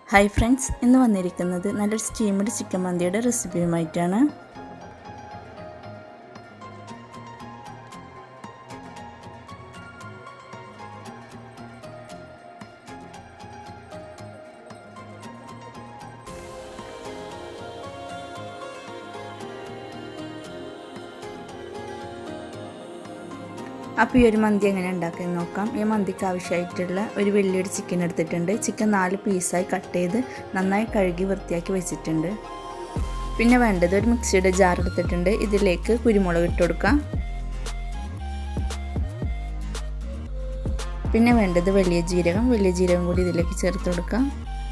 hi friends ഇന്ന് വന്നിരിക്കുന്നത് നല്ലൊരു സ്റ്റീമഡ് ചിക്കൻ മന്തിയുടെ റെസിപ്പിയുമായിട്ടാണ് അപ്പോൾ ഈ ഒരു മന്തി എങ്ങനെ ഉണ്ടാക്കുന്നത് നോക്കാം ഈ മന്തിക്ക് ആവശ്യമായിട്ടുള്ള ഒരു വലിയൊരു ചിക്കൻ എടുത്തിട്ടുണ്ട് ചിക്കൻ നാല് പീസായി കട്ട് ചെയ്ത് നന്നായി കഴുകി വൃത്തിയാക്കി വെച്ചിട്ടുണ്ട് പിന്നെ വേണ്ടത് ഒരു മിക്സിയുടെ ജാർ എടുത്തിട്ടുണ്ട് ഇതിലേക്ക് കുരുമുളക് ഇട്ട് കൊടുക്കാം പിന്നെ വേണ്ടത് വലിയ ജീരകം വലിയ ജീരകം കൂടി ഇതിലേക്ക് ചേർത്ത് കൊടുക്കാം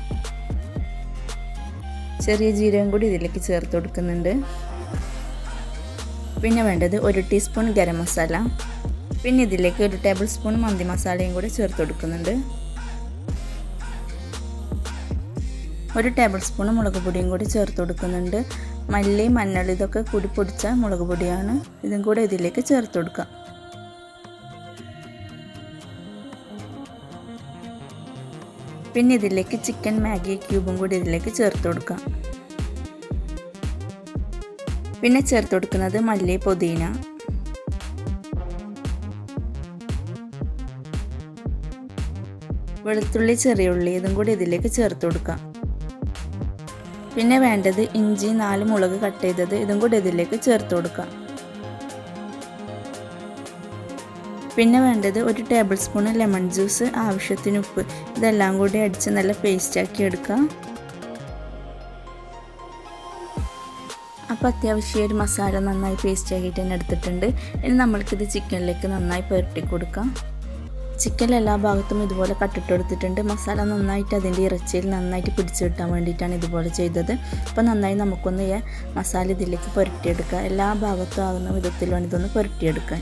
ചെറിയ ജീരകം കൂടി ഇതിലേക്ക് ചേർത്ത് കൊടുക്കുന്നുണ്ട് പിന്നെ വേണ്ടത് ഒരു ടീസ്പൂൺ ഗരം മസാല പിന്നെ ഇതിലേക്ക് ഒരു ടേബിൾ സ്പൂൺ മന്തി മസാലയും കൂടി ചേർത്ത് കൊടുക്കുന്നുണ്ട് ഒരു ടേബിൾ സ്പൂൺ മുളക് പൊടിയും കൂടി ചേർത്ത് കൊടുക്കുന്നുണ്ട് മല്ലി മഞ്ഞൾ ഇതൊക്കെ കൂടി പൊടിച്ച മുളക് പൊടിയാണ് ഇതും കൂടെ ഇതിലേക്ക് ചേർത്ത് കൊടുക്കാം പിന്നെ ഇതിലേക്ക് ചിക്കൻ മാഗി ക്യൂബും കൂടി ഇതിലേക്ക് ചേർത്ത് കൊടുക്കാം പിന്നെ ചേർത്ത് കൊടുക്കുന്നത് മല്ലി പുതിന വെളുത്തുള്ളി ചെറിയ ഉള്ളി ഇതും കൂടി ഇതിലേക്ക് ചേർത്ത് കൊടുക്കാം പിന്നെ വേണ്ടത് ഇഞ്ചി നാല് മുളക് കട്ട് ചെയ്തത് ഇതും കൂടി ഇതിലേക്ക് ചേർത്ത് കൊടുക്കാം പിന്നെ വേണ്ടത് ഒരു ടേബിൾ സ്പൂൺ ലെമൺ ജ്യൂസ് ആവശ്യത്തിന് ഉപ്പ് ഇതെല്ലാം കൂടി അടിച്ച് നല്ല പേസ്റ്റാക്കി എടുക്കാം അപ്പോൾ അത്യാവശ്യം ഒരു മസാല നന്നായി പേസ്റ്റ് ആക്കിയിട്ട് തന്നെ എടുത്തിട്ടുണ്ട് ഇനി നമ്മൾക്കിത് ചിക്കനിലേക്ക് നന്നായി പുരട്ടി കൊടുക്കാം ചിക്കൻ എല്ലാ ഭാഗത്തും ഇതുപോലെ കട്ടിട്ട് കൊടുത്തിട്ടുണ്ട് മസാല നന്നായിട്ട് അതിൻ്റെ ഇറച്ചിയിൽ നന്നായിട്ട് പിടിച്ചു കിട്ടാൻ വേണ്ടിയിട്ടാണ് ഇതുപോലെ ചെയ്തത് അപ്പോൾ നന്നായി നമുക്കൊന്ന് മസാല ഇതിലേക്ക് പുരട്ടിയെടുക്കുക എല്ലാ ഭാഗത്തും ആകുന്ന വിധത്തിൽ വേണം ഇതൊന്ന് പുരട്ടിയെടുക്കാൻ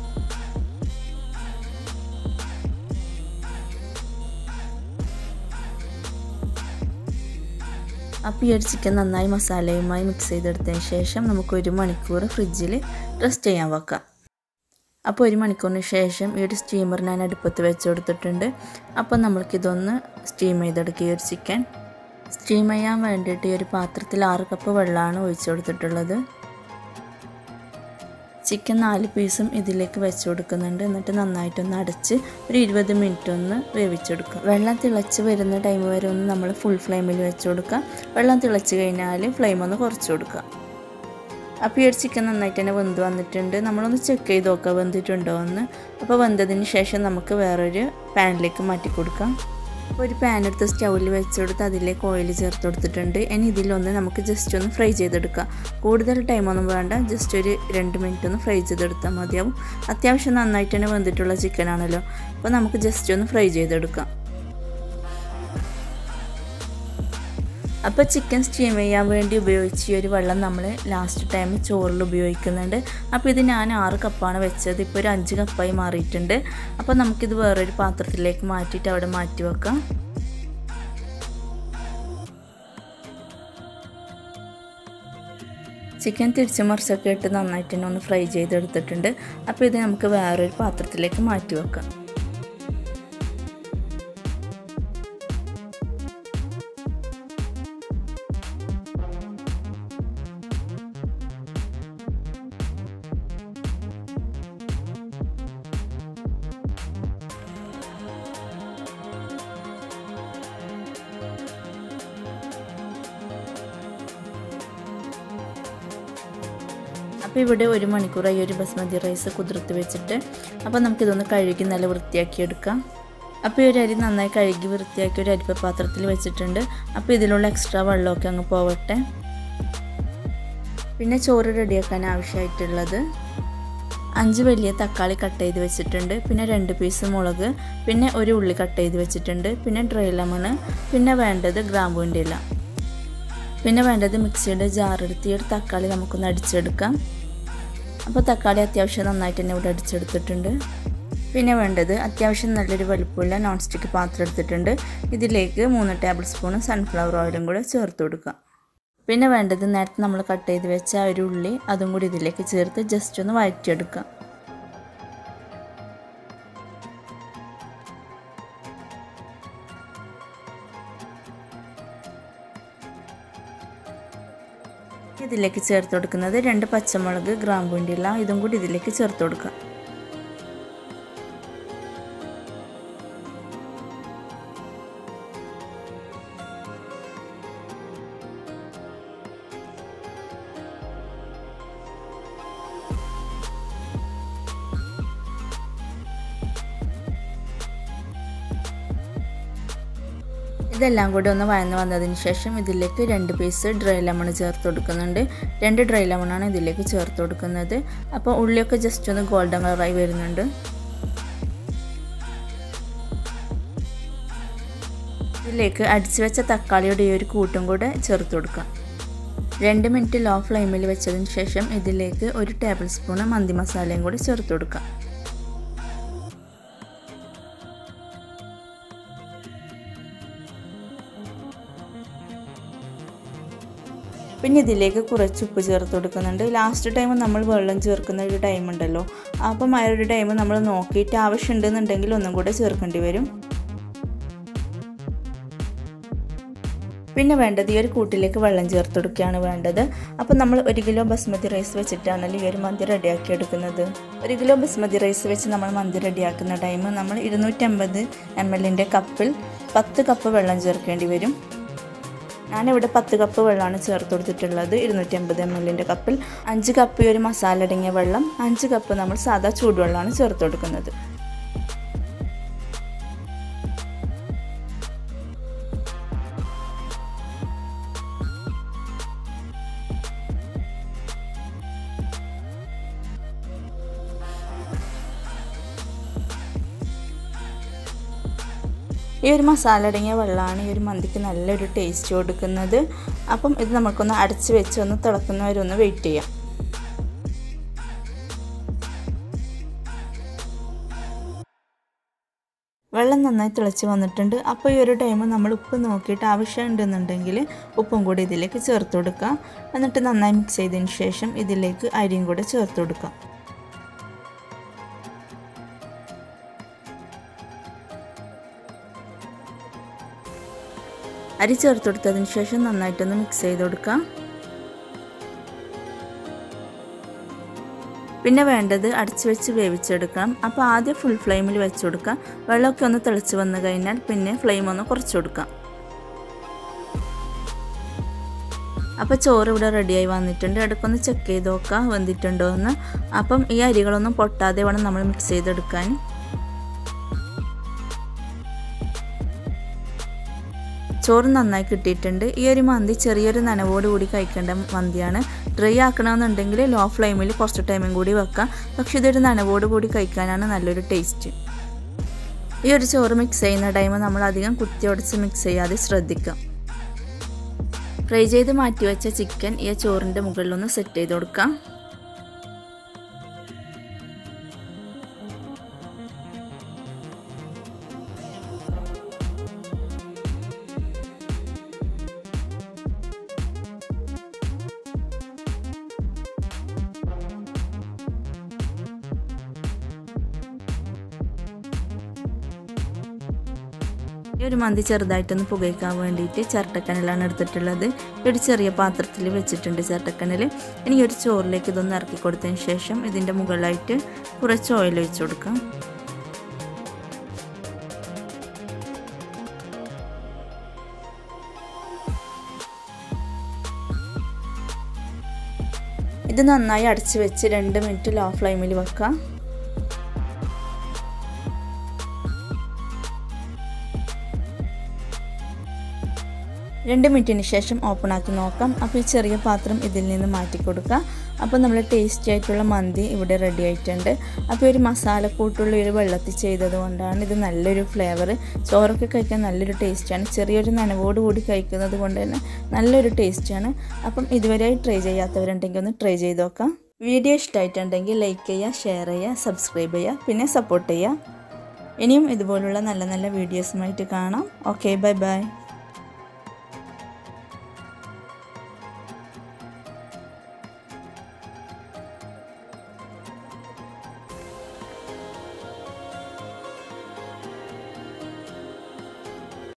അപ്പോൾ ഈ ഒരു ചിക്കൻ നന്നായി മസാലയുമായി മിക്സ് ചെയ്തെടുത്തതിന് ശേഷം നമുക്ക് ഒരു മണിക്കൂർ ഫ്രിഡ്ജിൽ റെസ്റ്റ് ചെയ്യാൻ വെക്കാം അപ്പോൾ ഒരു മണിക്കൂറിന് ശേഷം ഈ ഒരു സ്റ്റീമർ ഞാൻ അടുപ്പത്ത് വെച്ച് കൊടുത്തിട്ടുണ്ട് അപ്പോൾ നമ്മൾക്കിതൊന്ന് സ്റ്റീം ചെയ്തെടുക്കുക ഈ ഒരു ചിക്കൻ സ്റ്റീം ചെയ്യാൻ വേണ്ടിയിട്ട് ഈ ഒരു പാത്രത്തിൽ ആറ് കപ്പ് വെള്ളമാണ് ഒഴിച്ചു കൊടുത്തിട്ടുള്ളത് ചിക്കൻ നാല് പീസും ഇതിലേക്ക് വെച്ച് കൊടുക്കുന്നുണ്ട് എന്നിട്ട് നന്നായിട്ടൊന്ന് അടച്ച് ഒരു ഇരുപത് മിനിറ്റ് ഒന്ന് വേവിച്ചെടുക്കുക വെള്ളം തിളച്ച് വരുന്ന ടൈം വരെ ഒന്ന് നമ്മൾ ഫുൾ ഫ്ലെയിമിൽ വെച്ച് കൊടുക്കുക വെള്ളം തിളച്ച് കഴിഞ്ഞാൽ ഫ്ലെയിം ഒന്ന് കുറച്ച് കൊടുക്കുക അപ്പോൾ ഈ ഒരു ചിക്കൻ നന്നായിട്ട് തന്നെ വെന്ത് വന്നിട്ടുണ്ട് നമ്മളൊന്ന് ചെക്ക് ചെയ്ത് നോക്കുക വെന്തിട്ടുണ്ടോ എന്ന് അപ്പോൾ വെന്തതിന് ശേഷം നമുക്ക് വേറൊരു പാനിലേക്ക് മാറ്റി കൊടുക്കാം ഒരു പാൻ എടുത്ത് സ്റ്റൗവിൽ വെച്ചെടുത്ത് അതിലേക്ക് ഓയിൽ ചേർത്ത് കൊടുത്തിട്ടുണ്ട് ഇനി ഇതിലൊന്ന് നമുക്ക് ജസ്റ്റ് ഒന്ന് ഫ്രൈ ചെയ്തെടുക്കാം കൂടുതൽ ടൈമൊന്നും വേണ്ട ജസ്റ്റ് ഒരു രണ്ട് മിനിറ്റ് ഒന്ന് ഫ്രൈ ചെയ്തെടുത്താൽ മതിയാവും അത്യാവശ്യം നന്നായിട്ട് തന്നെ വെന്തിട്ടുള്ള ചിക്കൻ ആണല്ലോ അപ്പോൾ നമുക്ക് ജസ്റ്റ് ഒന്ന് ഫ്രൈ ചെയ്തെടുക്കാം അപ്പോൾ ചിക്കൻ സ്റ്റീം ചെയ്യാൻ വേണ്ടി ഉപയോഗിച്ച ഈ ഒരു വെള്ളം നമ്മൾ ലാസ്റ്റ് ടൈം ചോറിൽ ഉപയോഗിക്കുന്നുണ്ട് അപ്പോൾ ഇത് ഞാൻ ആറ് കപ്പാണ് വെച്ചത് ഇപ്പോൾ ഒരു അഞ്ച് കപ്പായി മാറിയിട്ടുണ്ട് അപ്പോൾ നമുക്കിത് വേറൊരു പാത്രത്തിലേക്ക് മാറ്റിയിട്ട് അവിടെ മാറ്റി വെക്കാം ചിക്കൻ തിരിച്ചു മറിച്ചൊക്കെ ഇട്ട് നന്നായിട്ട് തന്നെ ഒന്ന് ഫ്രൈ ചെയ്തെടുത്തിട്ടുണ്ട് അപ്പോൾ ഇത് നമുക്ക് വേറൊരു പാത്രത്തിലേക്ക് മാറ്റി വെക്കാം അപ്പോൾ ഇവിടെ ഒരു മണിക്കൂറായി ഒരു ബസ്മതി റൈസ് കുതിർത്ത് വെച്ചിട്ട് അപ്പോൾ നമുക്കിതൊന്ന് കഴുകി നല്ല വൃത്തിയാക്കി എടുക്കാം അപ്പോൾ ഈ ഒരു അരി നന്നായി കഴുകി വൃത്തിയാക്കി ഒരു അരിപ്പ പാത്രത്തിൽ വെച്ചിട്ടുണ്ട് അപ്പോൾ ഇതിലുള്ള എക്സ്ട്രാ വെള്ളമൊക്കെ അങ്ങ് പോവട്ടെ പിന്നെ ചോറ് റെഡിയാക്കാൻ ആവശ്യമായിട്ടുള്ളത് അഞ്ച് വലിയ തക്കാളി കട്ട് ചെയ്ത് വെച്ചിട്ടുണ്ട് പിന്നെ രണ്ട് പീസ് മുളക് പിന്നെ ഒരു ഉള്ളി കട്ട് ചെയ്ത് വെച്ചിട്ടുണ്ട് പിന്നെ ഡ്രൈ ലെമണ് പിന്നെ വേണ്ടത് ഗ്രാമ്പൂവിൻ്റെ ഇല പിന്നെ വേണ്ടത് മിക്സിയുടെ ജാറെടുത്ത് ഈ ഒരു തക്കാളി നമുക്കൊന്ന് അടിച്ചെടുക്കാം അപ്പോൾ തക്കാളി അത്യാവശ്യം നന്നായിട്ട് തന്നെ ഇവിടെ അടിച്ചെടുത്തിട്ടുണ്ട് പിന്നെ വേണ്ടത് അത്യാവശ്യം നല്ലൊരു വലുപ്പമുള്ള നോൺ സ്റ്റിക്ക് പാത്രം എടുത്തിട്ടുണ്ട് ഇതിലേക്ക് മൂന്ന് ടേബിൾ സ്പൂൺ സൺഫ്ലവർ ഓയിലും കൂടെ ചേർത്ത് കൊടുക്കുക പിന്നെ വേണ്ടത് നേരത്തെ നമ്മൾ കട്ട് ചെയ്ത് വെച്ച ആ ഒരു ഉള്ളി അതും കൂടി ഇതിലേക്ക് ചേർത്ത് ജസ്റ്റ് ഒന്ന് വഴറ്റിയെടുക്കുക ഇതിലേക്ക് ചേർത്ത് കൊടുക്കുന്നത് രണ്ട് പച്ചമുളക് ഗ്രാമ്പൂണ്ടില്ല ഇതും കൂടി ഇതിലേക്ക് ചേർത്ത് കൊടുക്കുക ഇതെല്ലാം കൂടി ഒന്ന് വഴന്ന് വന്നതിന് ശേഷം ഇതിലേക്ക് രണ്ട് പീസ് ഡ്രൈ ലെമൺ ചേർത്ത് കൊടുക്കുന്നുണ്ട് രണ്ട് ഡ്രൈ ലെമണാണ് ഇതിലേക്ക് ചേർത്ത് കൊടുക്കുന്നത് അപ്പോൾ ഉള്ളിയൊക്കെ ജസ്റ്റ് ഒന്ന് ഗോൾഡൻ കളറായി വരുന്നുണ്ട് ഇതിലേക്ക് അടിച്ചു വെച്ച തക്കാളിയുടെ ഈ ഒരു കൂട്ടും കൂടെ ചേർത്ത് കൊടുക്കാം രണ്ട് മിനിറ്റ് ലോ ഫ്ലെയിമിൽ വെച്ചതിന് ശേഷം ഇതിലേക്ക് ഒരു ടേബിൾ സ്പൂൺ മന്തി മസാലയും കൂടി ചേർത്ത് കൊടുക്കാം പിന്നെ ഇതിലേക്ക് കുറച്ച് ഉപ്പ് ചേർത്ത് കൊടുക്കുന്നുണ്ട് ലാസ്റ്റ് ടൈം നമ്മൾ വെള്ളം ചേർക്കുന്ന ഒരു ടൈം ഉണ്ടല്ലോ അപ്പം ആ ഒരു ടൈം നമ്മൾ നോക്കിയിട്ട് ആവശ്യമുണ്ടെന്നുണ്ടെങ്കിൽ ഒന്നും കൂടെ ചേർക്കേണ്ടി വരും പിന്നെ വേണ്ടത് ഈ ഒരു കൂട്ടിലേക്ക് വെള്ളം ചേർത്ത് കൊടുക്കുകയാണ് വേണ്ടത് അപ്പോൾ നമ്മൾ ഒരു കിലോ ബസ്മതി റൈസ് വെച്ചിട്ടാണല്ലോ ഈ ഒരു മന്തി റെഡിയാക്കി എടുക്കുന്നത് ഒരു കിലോ ബസ്മതി റൈസ് വെച്ച് നമ്മൾ മന്തി റെഡിയാക്കുന്ന ടൈം നമ്മൾ ഇരുന്നൂറ്റമ്പത് എം എല്ലിൻ്റെ കപ്പിൽ പത്ത് കപ്പ് വെള്ളം ചേർക്കേണ്ടി വരും ഞാനിവിടെ പത്ത് കപ്പ് വെള്ളമാണ് ചേർത്ത് കൊടുത്തിട്ടുള്ളത് ഇരുന്നൂറ്റി അമ്പത് എം എല്ലിൻ്റെ കപ്പിൽ അഞ്ച് കപ്പ് ഈ ഒരു മസാല അടങ്ങിയ വെള്ളം അഞ്ച് കപ്പ് നമ്മൾ സാധാ ചൂടുവെള്ളമാണ് ചേർത്ത് കൊടുക്കുന്നത് ഈ ഒരു മസാല അടങ്ങിയ വെള്ളമാണ് ഈ ഒരു മന്തിക്ക് നല്ലൊരു ടേസ്റ്റ് കൊടുക്കുന്നത് അപ്പം ഇത് നമുക്കൊന്ന് അടച്ച് വെച്ച് ഒന്ന് തിളക്കുന്നവരൊന്ന് വെയിറ്റ് ചെയ്യാം വെള്ളം നന്നായി തിളച്ച് വന്നിട്ടുണ്ട് അപ്പോൾ ഈ ഒരു ടൈം നമ്മൾ ഉപ്പ് നോക്കിയിട്ട് ആവശ്യമുണ്ടെന്നുണ്ടെങ്കിൽ ഉപ്പും കൂടി ഇതിലേക്ക് ചേർത്ത് കൊടുക്കുക എന്നിട്ട് നന്നായി മിക്സ് ചെയ്തതിന് ശേഷം ഇതിലേക്ക് അരിയും കൂടെ ചേർത്ത് കൊടുക്കാം അരി ചേർത്ത് കൊടുത്തതിന് ശേഷം നന്നായിട്ടൊന്ന് മിക്സ് ചെയ്ത് കൊടുക്കാം പിന്നെ വേണ്ടത് അടച്ചു വെച്ച് വേവിച്ചെടുക്കണം അപ്പോൾ ആദ്യം ഫുൾ ഫ്ലെയിമിൽ വെച്ച് കൊടുക്കാം വെള്ളമൊക്കെ ഒന്ന് തിളച്ച് വന്നു കഴിഞ്ഞാൽ പിന്നെ ഫ്ലെയിം ഒന്ന് കുറച്ച് കൊടുക്കാം അപ്പോൾ ചോറ് ഇവിടെ റെഡിയായി വന്നിട്ടുണ്ട് ഇടയ്ക്കൊന്ന് ചെക്ക് ചെയ്ത് നോക്കാം വെന്തിട്ടുണ്ടോ എന്ന് അപ്പം ഈ അരികളൊന്നും പൊട്ടാതെ വേണം നമ്മൾ മിക്സ് ചെയ്തെടുക്കാൻ ചോറ് നന്നായി കിട്ടിയിട്ടുണ്ട് ഈ ഒരു മന്തി ചെറിയൊരു നനവോട് കൂടി കഴിക്കേണ്ട മന്തിയാണ് ഡ്രൈ ആക്കണമെന്നുണ്ടെങ്കിൽ ലോ ഫ്ലെയിമിൽ കുറച്ച് ടൈമും കൂടി വെക്കാം പക്ഷേ ഇതൊരു നനവോട് കൂടി കഴിക്കാനാണ് നല്ലൊരു ടേസ്റ്റ് ഈ ഒരു ചോറ് മിക്സ് ചെയ്യുന്ന ടൈം നമ്മൾ അധികം കുത്തി ഉടച്ച് മിക്സ് ചെയ്യാതെ ശ്രദ്ധിക്കാം ഫ്രൈ ചെയ്ത് മാറ്റി വെച്ച ചിക്കൻ ഈ ചോറിൻ്റെ മുകളിലൊന്ന് സെറ്റ് ചെയ്ത് കൊടുക്കാം ഈ ഒരു മന്തി ചെറുതായിട്ടൊന്ന് പുകയ്ക്കാൻ വേണ്ടിയിട്ട് ചിരട്ടക്കനലാണ് എടുത്തിട്ടുള്ളത് ഒരു ചെറിയ പാത്രത്തിൽ വെച്ചിട്ടുണ്ട് ചിരട്ടക്കനൽ ഇനി ഒരു ചോറിലേക്ക് ഇതൊന്ന് ഇറക്കി കൊടുത്തതിന് ശേഷം ഇതിൻ്റെ മുകളിലായിട്ട് കുറച്ച് ഓയിൽ ഒഴിച്ചു കൊടുക്കാം ഇത് നന്നായി അടച്ച് വെച്ച് രണ്ട് മിനിറ്റ് ലോ ഫ്ലെയിമിൽ വെക്കാം രണ്ട് മിനിറ്റിന് ശേഷം ഓപ്പൺ ആക്കി നോക്കാം അപ്പോൾ ഈ ചെറിയ പാത്രം ഇതിൽ നിന്ന് മാറ്റി കൊടുക്കുക അപ്പോൾ നമ്മൾ ടേസ്റ്റി ആയിട്ടുള്ള മന്തി ഇവിടെ റെഡി ആയിട്ടുണ്ട് അപ്പോൾ ഒരു മസാലക്കൂട്ടുള്ള ഒരു വെള്ളത്തിൽ ചെയ്തത് കൊണ്ടാണ് ഇത് നല്ലൊരു ഫ്ലേവർ ചോറൊക്കെ കഴിക്കാൻ നല്ലൊരു ടേസ്റ്റാണ് ചെറിയൊരു നനവോട് കൂടി കഴിക്കുന്നത് കൊണ്ട് തന്നെ നല്ലൊരു ടേസ്റ്റാണ് അപ്പം ഇതുവരെയായി ട്രൈ ചെയ്യാത്തവരുണ്ടെങ്കിൽ ഒന്ന് ട്രൈ ചെയ്ത് നോക്കാം വീഡിയോ ഇഷ്ടമായിട്ടുണ്ടെങ്കിൽ ലൈക്ക് ചെയ്യുക ഷെയർ ചെയ്യുക സബ്സ്ക്രൈബ് ചെയ്യുക പിന്നെ സപ്പോർട്ട് ചെയ്യുക ഇനിയും ഇതുപോലുള്ള നല്ല നല്ല വീഡിയോസുമായിട്ട് കാണാം ഓക്കെ ബൈ ബൈ